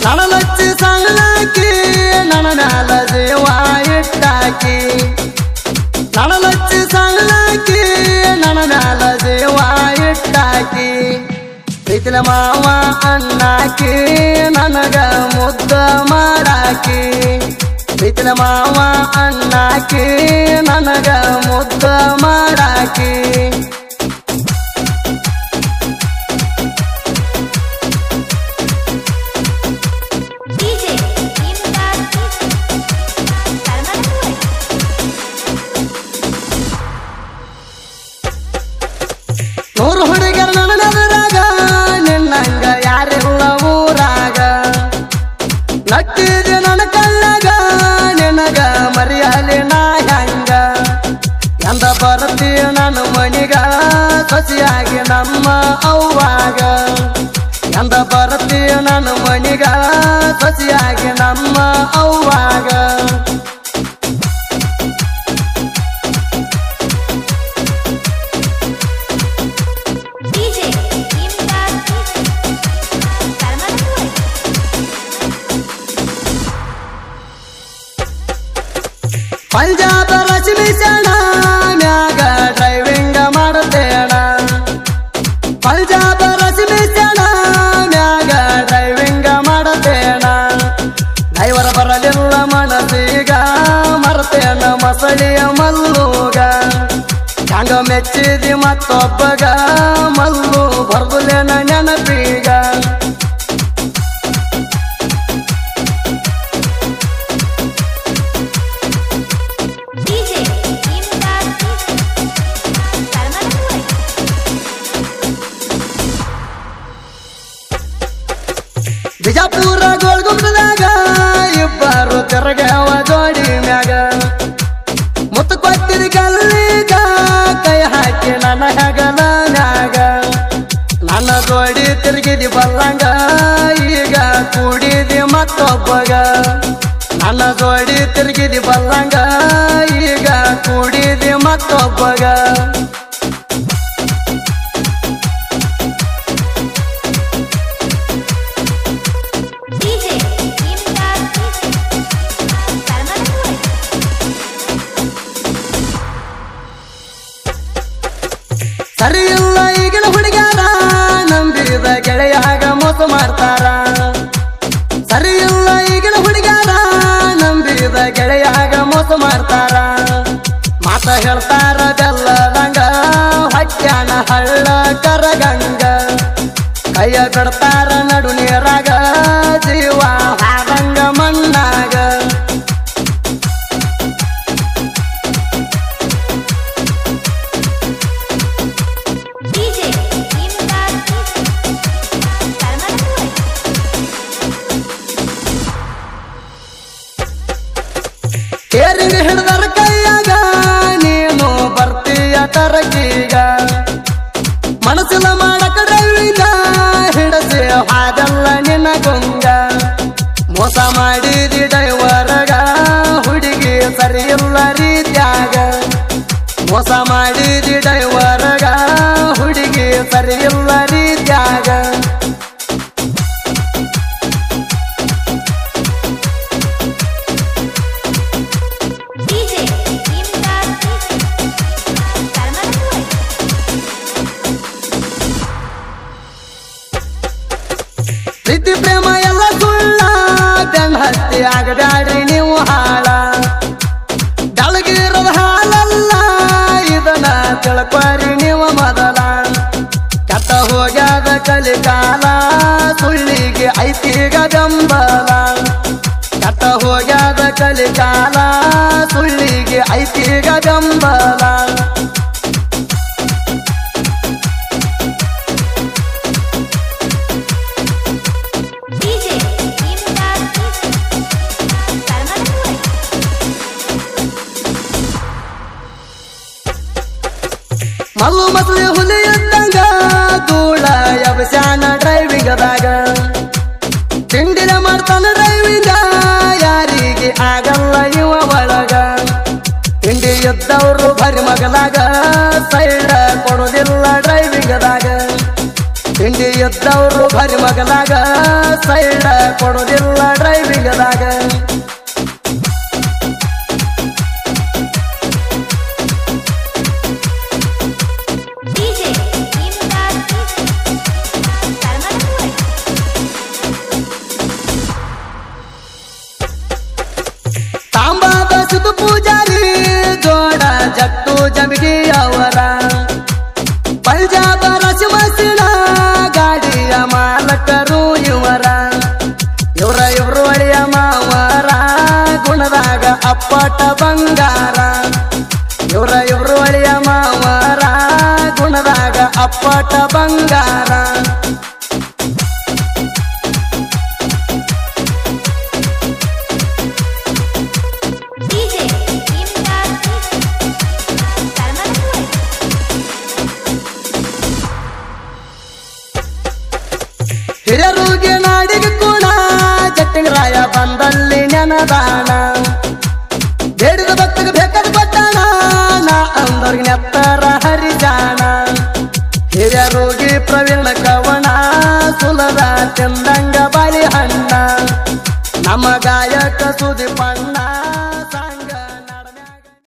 ನನ್ನ ಲಚ್ಚಿ ಸಣ್ಣಕಿ ನನ್ನ ಮ್ಯಾಲ ಜೀವ ಇಟ್ಟಾಕಿ ನನ್ನ ಲಚ್ಚಿ ಸಣ್ಣಕಿ ನನ್ನ ಮ್ಯಾಲ ಜೀವ ಇಟ್ಟಾಕಿ ಪ್ರೀತಿಲ ಮಾವ ಅಣ್ಣಾಕಿ ನನಗ ಮುದ್ದ ಮಾಡಾಕಿ ಪ್ರೀತಿಲ ಮಾವ ಅಣ್ಣಾಕಿ ನನಗ ಮುದ್ದ ಮಾಡಾಕಿ DJ Imdad Karmanapur ನೂರು ಹುಡುಗರ ನನಗದರಾಗ ನಿನ್ನಂಗ ಯಾರಿಲ್ಲ ಊರಾಗ ನಟ್ಟಿದೆ ನನ್ನ ಕಳ್ಳಗ ನಿನಗ ಮರಿಯಾಲಿ ನಾ ಹೆಂಗ ಎಂದ ಬರ್ತಿ ನನ್ನ ಮನಿಗ ಸಸಿಯಾಗಿ ನಮ್ಮ ಅವ್ವಾಗ ಎಂದ ಬರ್ತಿ ನನ್ನ ಮನಿಗ ಸಸಿಯಾಗಿ ನಮ್ಮ ಅವ್ವಾಗ DJ Imdad Karmanapur Punjab Rashmi ಸಣ ಮ್ಯಾಗ ಡ್ರೈವಿಂಗ್ ಮಾಡುತ್ತೇಣ ಪಂಜಾಬ ರಶ್ಮಿ ಸಣ ಮ್ಯಾಗ ಡ್ರೈವಿಂಗ್ ಮಾಡುತ್ತೇಣ ಡ್ರೈವರ್ ಬರಲಿಲ್ಲ ಮನಸ್ಸೀಗ ಮರ್ತೇನ ಮಸಳಿಯ ಮಲ್ಲೂಗ ಹಂಗ ಮೆಚ್ಚಿದಿ ಮತ್ತೊಬ್ಬಗ Mallu ಬರ್ದುಲೇನ ನೆನಪೀಗ DJ Imdad Karmanapur Bijapur ಗೋಳ್ಗುಂಬದಾಗ ಇಬ್ಬರು ತಿರುಗಾವ ಜೋಡಿ ಮ್ಯಾಗ ಮುತ್ತು ಕೊಟ್ಟಿರಿ ಕಲ್ಲಿಗ ಕೈ ಹಾಕಿ ನನ್ನ ಹೆಗಲ ಮ್ಯಾಗ ನನ್ನ ಜೋಡಿ ತಿರುಗಿದಿ ಬಲ್ಲಂಗ ಈಗ ಕೂಡಿದಿ ಮತ್ತೊಬ್ಬಗ ನನ್ನ ಜೋಡಿ ತಿರುಗಿದಿ ಬಲ್ಲಂಗ ಈಗ ಕೂಡಿದಿ ಮತ್ತೊಬ್ಬಗ DJ Imdad Karmanapur ಸರಿ ಇಲ್ಲ ಈಗಿನ ಹುಡುಗ್ಯಾರ ನಂಬಿದ ಗೆಳೆಯಾಗ ಮೋಸ ಮಾಡ್ತಾರ ಸರಿ ಇಲ್ಲ ಈಗಿನ ಹುಡುಗ್ಯಾರ ನಂಬಿದ ಗೆಳೆಯಾಗ ಮೋಸ ಮಾಡ್ತಾರ ಮಾತ ಹೇಳ್ತಾರ ಬೆಲ್ಲದಂಗ ಹೊಟ್ಯಾನ ಹಳ್ಳ ಕರಗಂಗ ಕೈಯ ಕಡ್ತಾರ ನಡು ನೀರಾಗ ಜೀವ ಹಾದಂಗ ಮಣ್ಣಾಗ DJ Imdad Karmanapur ಕೇರಿಂಗ್ ಹಿಡ್ದರ ಕೈಯಾಗ ನೀನು ಬರ್ತೀಯ ತರಕೀಗ ಮನಸ್ಸಿನ ಮಾಡಕ ಡ್ರೈವಿಂಗ ಹಿಡಸಿ ಹಾದಲ್ಲ ನಿನ್ನ ಗುಂಗ ಮೋಸ ಮಾಡಿದಿ ಡೈವರಗ ಹುಡುಗಿ ಸರಿ ಇಲ್ಲ ರೀತ್ಯಾಗ ಮೋಸ ಮಾಡಿದಿ ಡೈವರಗ ಹುಡುಗಿ ಸರಿ ಇಲ್ಲ ರೀತ್ಯಾಗ DJ Imdad Karmanapur ಪ್ರೀತಿ ಪ್ರೇಮ ಎಲ್ಲ ಸುಳ್ಳ ಬೆನ್ ಹತ್ತಿ ಆಗಬ್ಯಾಡ್ರಿ ನೀವು ಹಾಳ ಬೆಳಗಿರದ ಹಾಲಲ್ಲ ಇದನ್ನ ತಿಳ್ಕೊರಿ ನೀವು ಮೊದಲ ಕೆಟ್ಟ ಹೋಗ್ಯಾದ ಕಲಿಕಾಲ ಸುಳ್ಳಿಗೆ ಐತಿಗ ಬೆಂಬಲ ಕೆಟ್ಟ ಹೋಗ್ಯಾದ ಕಲಿಕಾಲ ಸುಳ್ಳಿಗೆ ಐತಿಗ ಬೆಂಬಲ DJ Imdad Karmanapur ಮಲ್ಲು ಮಸಲಿ ಹುಲಿ ಇದ್ದಂಗ ಧೂಳ ಎಬ್ಸ್ಯಾನ ಡ್ರೈವಿಂಗದಾಗ ತಿಂಡಿನ ಮಾಡ್ತಾನ ಡ್ರೈವಿಂಗ ಯಾರಿಗೆ ಆಗಲ್ಲ ಇವ ಒಳಗ ತಿಂಡಿ ಇದ್ದವ್ರು ಬರಿ ಮಗಲಾಗ ಸೈಡ ಕೊಡೋದಿಲ್ಲ ಡ್ರೈವಿಂಗದಾಗ ತಿಂಡಿ ಇದ್ದವರು ಭರಿ ಮಗದಾಗ ಸೈಡ್ ಕೊಡೋದಿಲ್ಲ ಡ್ರೈವಿಂಗದಾಗ DJ Imdad Sarmanapur ತಾಂಬಾದ ಸುದು ಪೂಜಾರಿ ಜೋಡ ಜಟ್ಟು ಜಮಿಗಿ ಅವರ ಪಂಜಾಬ ರಸಮಸಿನ ಗಾಡಿಯ ಮಾಲಕರು ಇವರ ಇವರ ಇವರು ಅಳಿಯ ಮಾವರ ಗುಣದಾಗ ಅಪ್ಪಟ ಬಂಗಾರ ಇವರ ಇವರು ಅಳಿಯ ಮಾವರ ಗುಣದಾಗ ಅಪ್ಪಟ ಬಂಗಾರ DJ Imdad Sarmanapur ಹಿರಿಯರುಗೆ ನಾಡಿಗೆ ಕೂಡ ಜಟ್ಟಿಂಗರಾಯ ಬಂದಲ್ಲಿ ನೆನದಾಣ ಬೇಡಿದ ಭಕ್ತಗೆ ಬೇಕಾದ ಕೊಟ್ಟಾಣ ನಾ ಅಂದವ್ರಿಗೆ ನೆತ್ತರ ಹರಿಜಾಣ ಹಿರಿಯರುಗಿ ಪ್ರವೀಣ ಕವಣ ಸುಲದ ಚಂದಂಗ ಬಾಲಿ ಹಣ್ಣ